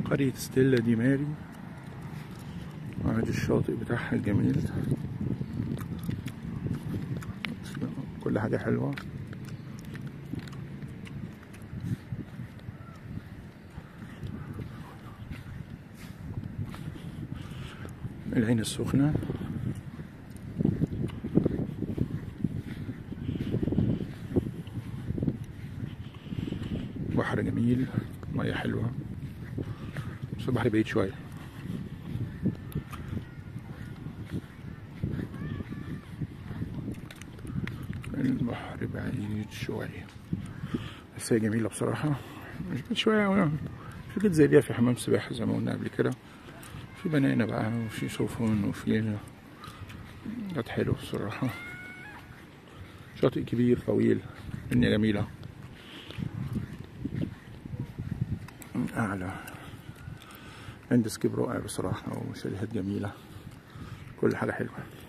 قرية ستيلا دي ماري وادي الشاطئ بتاعها الجميل كل حاجة حلوة العين السخنة بحر جميل مية حلوة بس البحر بعيد شوية البحر بعيد شوية بس هي جميلة بصراحة مش بعيد شوية أوي يعني في كده زي دي في حمام سباحة زي ما قلنا قبل كده في بنانا بقى وفي سفن وفي كانت حلوة بصراحة شاطئ كبير طويل الدنيا جميلة من أعلى عند سكيب رائع بصراحة وشاليهات جميلة كل حاجة حلوة